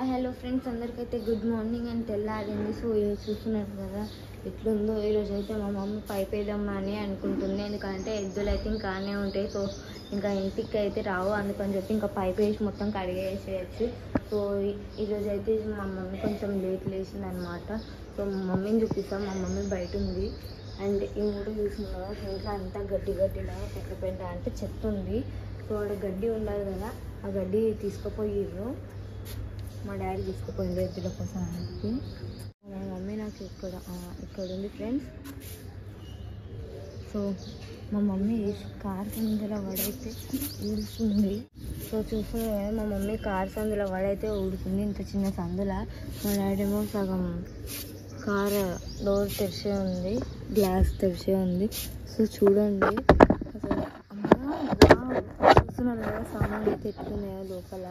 Hi hello friends అందరికైతే good morning అని తెల్లారింది సో ఈరోజు చూస్తున్నారు కదా ఎట్లుందో ఈరోజు అయితే మా మమ్మీ పైప్ వేద్దామా అని అనుకుంటుంది ఎందుకంటే ఎద్దులు అయితే ఇంకానే ఉంటాయి సో ఇంకా ఇంటికి అయితే రావు అందుకని చెప్పి ఇంకా పైప్ వేసి మొత్తం కడిగేసేయచ్చు సో ఈ- ఈరోజు అయితే మా మమ్మీ కొంచెం లేట్ లేచింది అనమాట సో మా మమ్మీని చూపిస్తాం మా మమ్మీ బయట ఉంది అండ్ ఈ మూడు చూసినా ఇంట్లో అంతా గడ్డి గడ్డిలాగా పెద్ద పెద్ద అంటే చెత్త ఉంది సో ఆడ గడ్డి ఉండాలి కదా ఆ గడ్డి తీసుకుపోయిర్రు మా డాడీ తీసుకుపోయింది ఎద్దుల కోసం అని చెప్పి మా మమ్మీ నాకు ఇక్కడ ఆ, ఇక్కడ ఉంది ఫ్రెండ్స్ సో మా మమ్మీ కార్ సందులో వడైతే ఊడుస్తుంది సో చూస్తున్నారు కదా మా మమ్మీ కార్ సందులో వడైతే ఊడుతుంది ఇంత చిన్న సందుల మా డాడీ ఏమో సగం కార్ డోర్ తెరిచే ఉంది గ్లాస్ తెరిచే ఉంది సో చూడండి అసలు అమ్మా వావ్. చూస్తున్నారు కదా సామాన్లు అయితే ఎట్లున్నాయో లోపల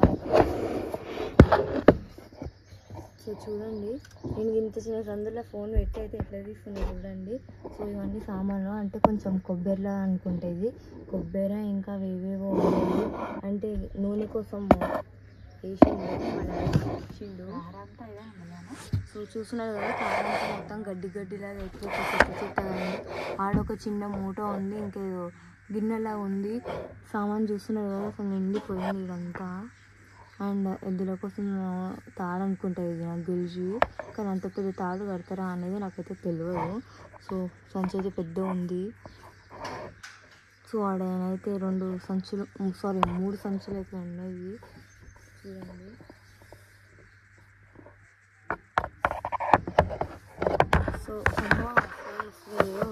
సో చూడండి నేను ఇంత చిన్న సందులో ఫోన్ పెట్టి అయితే ఎట్లా తీసుకుని చూడండి సో ఇవన్నీ సామాన్లు అంటే కొంచెం కొబ్బరిలా అనుకుంటే ఇది కొబ్బరి ఇంకా వేవేవో ఉన్నాయి అంటే నూనె కోసం వేసిండు మన వేసిండు సో చూస్తున్నారు కదా కారం అంతా మొత్తం గడ్డి గడ్డిలాగా ఎక్కువ చెత్త చెత్తగా ఉంది ఆడొక చిన్న మూట ఉంది ఇంకేదో గిన్నెలా ఉంది సామాన్ చూస్తున్నారు కదా అసలు నిండిపోయింది ఇదంతా అండ్ ఎద్దుల కోసం తాడు అనుకుంటా ఇది నాకు తెలిసి కానీ అంత పెద్ద తాడు కడతారా అనేది నాకైతే తెలియదు సో సంచి అయితే పెద్ద ఉంది సో ఆడనైతే రెండు సంచులు సారీ మూడు సంచులు అయితే ఉన్నాయి చూడండి సో అమ్మ అసలు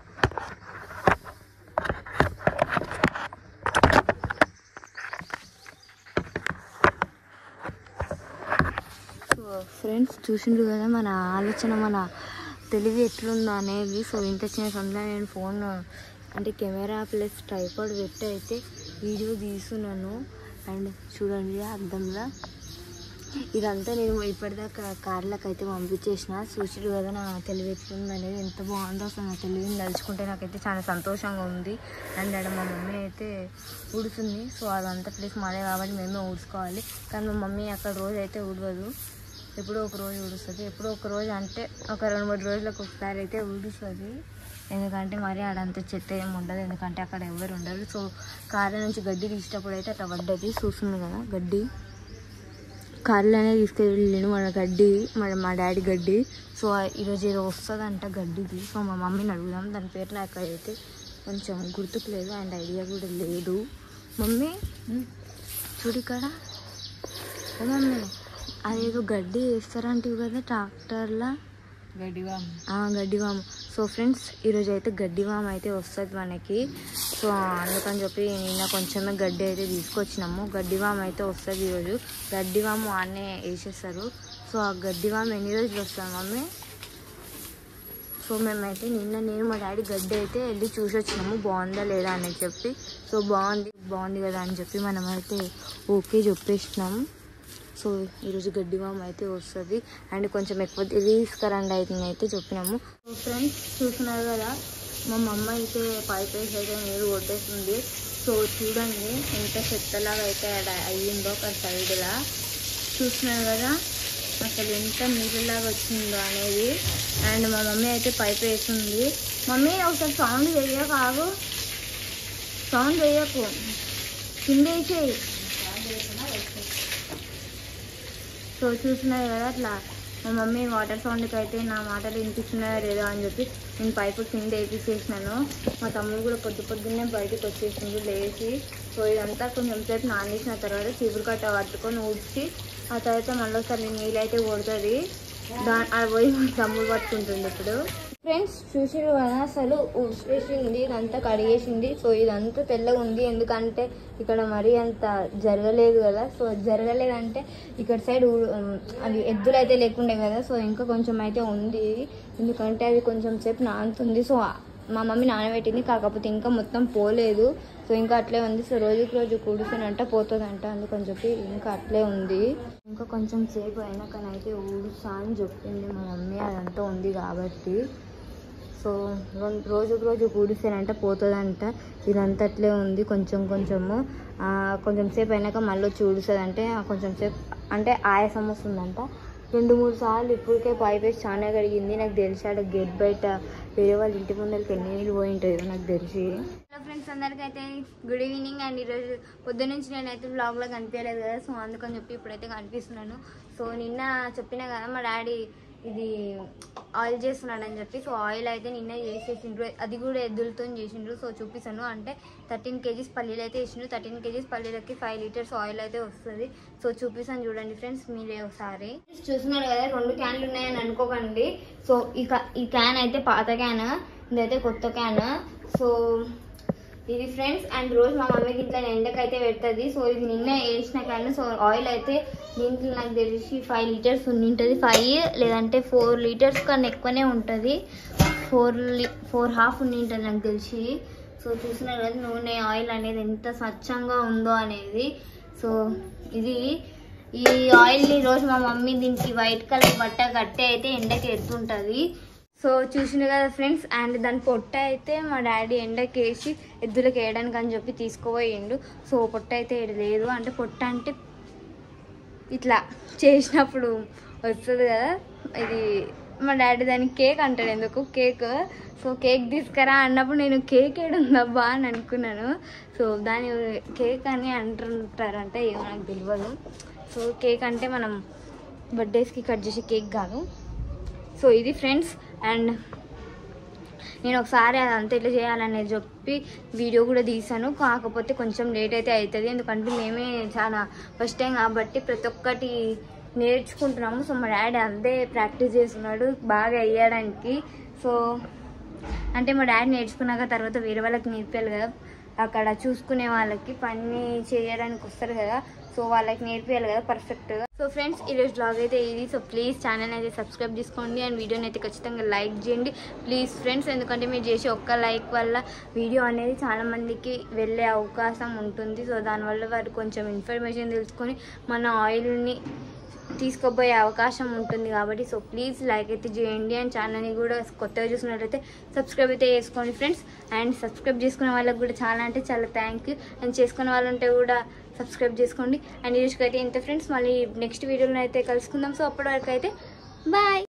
సో ఫ్రెండ్స్ చూసిండ్రు కదా మన ఆలోచన మన తెలివి ఎట్లుందో అనేది సో ఇంత చిన్న సందులో నేను ఫోన్ అంటే కెమెరా ప్లస్ ట్రైపాడ్ పెట్టి అయితే వీడియో తీస్తున్నాను అండ్ చూడండి అర్థంలో ఇదంతా నేను ఇప్పటిదాకా కార్లకు అయితే పంపించేసిన చూసిరు కదా నా తెలివి ఎట్లుంది అనేది ఎంత బాగుందో అసలు నా తెలివిని తలుచుకుంటే నాకైతే చాలా సంతోషంగా ఉంది అండ్ ఆడ మా మమ్మీ అయితే ఊడుతుంది సో అదంతా ప్లేస్ మాదే కాబట్టి మేమే ఊడ్చుకోవాలి కానీ మా మమ్మీ అక్కడ రోజు అయితే ఊడవదు ఎప్పుడో ఒక రోజు ఊడుస్తుంది ఎప్పుడో ఒక రోజు అంటే ఒక రెండు మూడు రోజులకు ఒకసారి అయితే ఊడుస్తుంది ఎందుకంటే మరి ఆడంత చెత్త ఏమి ఉండదు ఎందుకంటే అక్కడ ఎవరు ఉండరు సో కారు నుంచి గడ్డి తీసేటప్పుడు అయితే అట్లా పడ్డది చూస్తుంది కదా గడ్డి కార్లోనే తీసుకెళ్ళిండు మన గడ్డి మన మా డాడీ గడ్డి సో ఈరోజు ఏదో వస్తుందంట గడ్డిది సో మా మమ్మీని అడుగుదాం దాని పేరు నాకు అయితే కొంచెం గుర్తుకు లేదు అండ్ ఐడియా కూడా లేదు మమ్మీ చూడు ఇక్కడ ఓ మమ్మీ అదేదో గడ్డి వేస్తారంటివి కదా ట్రాక్టర్లో గడ్డివాము గడ్డివాము సో ఫ్రెండ్స్ ఈరోజు అయితే గడ్డివాము అయితే వస్తుంది మనకి సో అందుకని చెప్పి నిన్న కొంచెమే గడ్డి అయితే తీసుకొచ్చినాము గడ్డివాము అయితే వస్తుంది ఈరోజు గడ్డివాము ఆనే వేసేస్తారు సో ఆ గడ్డివాము ఎన్ని రోజులు వస్తుంది మమ్మీ సో మేమైతే నిన్న నేను మా డాడీ గడ్డి అయితే వెళ్ళి చూసి వచ్చినాము బాగుందా లేదా అని చెప్పి సో బాగుంది బాగుంది కదా అని చెప్పి మనం అయితే ఓకే చెప్పేసినాము సో ఈరోజు గడ్డి వామ్ అయితే వస్తుంది అండ్ కొంచెం ఎక్కువ తీసుకురండి అయితే అయితే చెప్పినాము సో ఫ్రెండ్స్ చూస్తున్నారు కదా మా మమ్మ అయితే పైప్ వేసి అయితే నీరు కొట్టేస్తుంది సో చూడండి ఎంత చెత్తలాగా అయితే ఆడ అయ్యిందో ఒక సైడ్లా చూస్తున్నారు కదా అసలు ఎంత నీళ్ళలాగా వచ్చిందో అనేది అండ్ మా మమ్మీ అయితే పైప్ వేస్తుంది మమ్మీ ఒకసారి సౌండ్ చెయ్యక ఆగు సౌండ్ చెయ్యకు కింద వేసేయి సో చూస్తున్నారు కదా అట్లా మా మమ్మీ వాటర్ సౌండ్కి అయితే నా మాటలు వినిపిస్తున్నాయో లేదో అని చెప్పి నేను పైపు కింద వేపించేసినాను మా తమ్ముడు కూడా పొద్దు పొద్దున్నే బయటకు వచ్చేసిండు లేచి సో ఇదంతా కొంచెం సేపు నానేసిన తర్వాత చీపురు కట్ట పట్టుకొని ఊడ్చి ఆ తర్వాత మళ్ళీ ఒకసారి నీళ్ళు అయితే కొడుతుంది దా అది పోయి మా తమ్ముడు పట్టుకుంటుంది ఇప్పుడు ఫ్రెండ్స్ చూసిరు కదా అసలు ఊడ్చేసింది ఇదంతా కడిగేసింది సో ఇదంతా తెల్లగా ఉంది ఎందుకంటే ఇక్కడ మరీ అంత జరగలేదు కదా సో జరగలేదంటే ఇక్కడ సైడ్ ఊ- ఉమ్, అది ఎద్దులు అయితే లేకుండే కదా సో ఇంకా కొంచెం అయితే ఉంది ఎందుకంటే అది కొంచెం సేపు నానుతుంది సో మా మమ్మీ నానబెట్టింది కాకపోతే ఇంకా మొత్తం పోలేదు సో ఇంకా అట్లే ఉంది సో రోజుకి రోజు కూడుతున్నంట పోతుందంట అందుకని చెప్పి ఇంకా అట్లే ఉంది ఇంకా కొంచెం సేపు అయినాకనైతే ఊడుస్తా అని చెప్పింది మా మమ్మీ అదంతా ఉంది కాబట్టి సో రొం- రోజుకు రోజు కూడిస్తేనంట పోతుందంట ఇదంతట్లే ఉంది కొంచెం కొంచెము ఆ, కొంచెం సేపు అయినాక మళ్ళీ వచ్చి ఊడుస్తుంది అంటే కొంచెం సేపు అంటే ఆయాసం వస్తుందంట రెండు మూడు సార్లు ఇప్పటికే పైప్ వేసి చాలా కడిగింది నాకు తెలిసి ఆడ గేట్ బయట వేరే వాళ్ళ ఇంటి ముందరికి ఎన్ని నీళ్ళు పోయి ఉంటుందో నాకు తెలిసి హలో ఫ్రెండ్స్ అందరికీ అయితే గుడ్ ఈవినింగ్ అండ్ ఈరోజు పొద్దున్న నుంచి నేనైతే బ్లాగ్లో కనిపించలేదు కదా సో అందుకని చెప్పి ఇప్పుడైతే కనిపిస్తున్నాను సో నిన్న చెప్పిన కదా మా డాడీ ఇది ఆయిల్ చేస్తున్నాడని చెప్పి సో ఆయిల్ అయితే నిన్న చేసేసిండ్రు అది కూడా ఎద్దులతో చేసిండ్రు సో చూపిస్తాను అంటే థర్టీన్ కేజీస్ పల్లీలు అయితే వేసిండ్రు థర్టీన్ కేజీస్ పల్లీలకి ఫైవ్ లీటర్స్ ఆయిల్ అయితే వస్తుంది సో చూపిస్తాను చూడండి ఫ్రెండ్స్ మీరే ఒకసారి చూస్తున్నారు కదా రెండు క్యాన్లు ఉన్నాయని అనుకోకండి సో ఈ కా- ఈ క్యాన్ అయితే పాత క్యాన్ ఇదైతే కొత్త క్యాన్ సో ఇది ఫ్రెండ్స్ అండ్ రోజు మా మమ్మీకి ఇట్లా ఎండకైతే పెడుతుంది సో ఇది నిన్న వేసిన కానీ సో ఆయిల్ అయితే దీంట్లో నాకు తెలిసి ఫైవ్ లీటర్స్ ఉంటుంది ఫైవ్ లేదంటే ఫోర్ లీటర్స్ కన్నా ఎక్కువనే ఉంటుంది ఫోర్ ఫోర్ హాఫ్ ఉంటుంది నాకు తెలిసి సో చూస్తున్నారు కదా నూనె ఆయిల్ అనేది ఎంత స్వచ్ఛంగా ఉందో అనేది సో ఇది ఈ ఆయిల్ని రోజు మా మమ్మీ దీనికి వైట్ కలర్ బట్ట కట్టి అయితే ఎండకి ఎత్తుంటుంది సో చూసిన కదా ఫ్రెండ్స్ అండ్ దాని పొట్ట అయితే మా డాడీ ఎండకి వేసి ఎద్దులకు వేయడానికి అని చెప్పి తీసుకుపోయిండు సో పొట్ట అయితే ఈడ లేదు అంటే పొట్ట అంటే ఇట్లా చేసినప్పుడు వస్తుంది కదా ఇది మా డాడీ దానికి కేక్ అంటాడు ఎందుకు కేక్ సో కేక్ తీసుకురా అన్నప్పుడు నేను కేక్ ఏడుందబ్బా అని అనుకున్నాను సో దాని కేక్ అని అంటుంటారంట ఏమో నాకు తెలియదు సో కేక్ అంటే మనం బర్త్డేస్కి కట్ చేసే కేక్ కాదు సో ఇది ఫ్రెండ్స్ అండ్ నేను ఒకసారి అదంతా ఎట్లా చేయాలనేది చెప్పి వీడియో కూడా తీసాను కాకపోతే కొంచెం లేట్ అయితే అవుతుంది ఎందుకంటే మేమే చాలా ఫస్ట్ టైం కాబట్టి ప్రతి ఒక్కటి నేర్చుకుంటున్నాము సో మా డాడీ అంతే ప్రాక్టీస్ చేస్తున్నాడు బాగా వేయడానికి సో అంటే మా డాడీ నేర్చుకున్నాక తర్వాత వేరే వాళ్ళకి నేర్పాలి కదా అక్కడ చూసుకునే వాళ్ళకి పని చేయడానికి వస్తారు కదా సో వాళ్ళకి నేర్పియాలి కదా పర్ఫెక్ట్గా సో ఫ్రెండ్స్ ఈరోజు బ్లాగ్ అయితే ఇది సో ప్లీజ్ ఛానల్ అయితే సబ్స్క్రైబ్ చేసుకోండి అండ్ వీడియోని అయితే ఖచ్చితంగా లైక్ చేయండి ప్లీజ్ ఫ్రెండ్స్ ఎందుకంటే మీరు చేసే ఒక్క లైక్ వల్ల వీడియో అనేది చాలా మందికి వెళ్ళే అవకాశం ఉంటుంది సో దానివల్ల వారు కొంచెం ఇన్ఫర్మేషన్ తెలుసుకొని మన ఆయిల్ని తీసుకుపోయే అవకాశం ఉంటుంది కాబట్టి సో ప్లీజ్ లైక్ అయితే చేయండి అండ్ ఛానల్ని కూడా కొత్తగా చూసినట్లయితే సబ్స్క్రైబ్ అయితే చేసుకోండి ఫ్రెండ్స్ అండ్ సబ్స్క్రైబ్ చేసుకునే వాళ్ళకి కూడా చాలా అంటే చాలా థ్యాంక్ యూ అండ్ చేసుకునే వాళ్ళు ఉంటే కూడా సబ్స్క్రైబ్ చేసుకోండి అండ్ ఈరోజుకి అయితే ఇంత ఫ్రెండ్స్ మళ్ళీ నెక్స్ట్ వీడియోలో అయితే కలుసుకుందాం సో అప్పటి వరకు అయితే బాయ్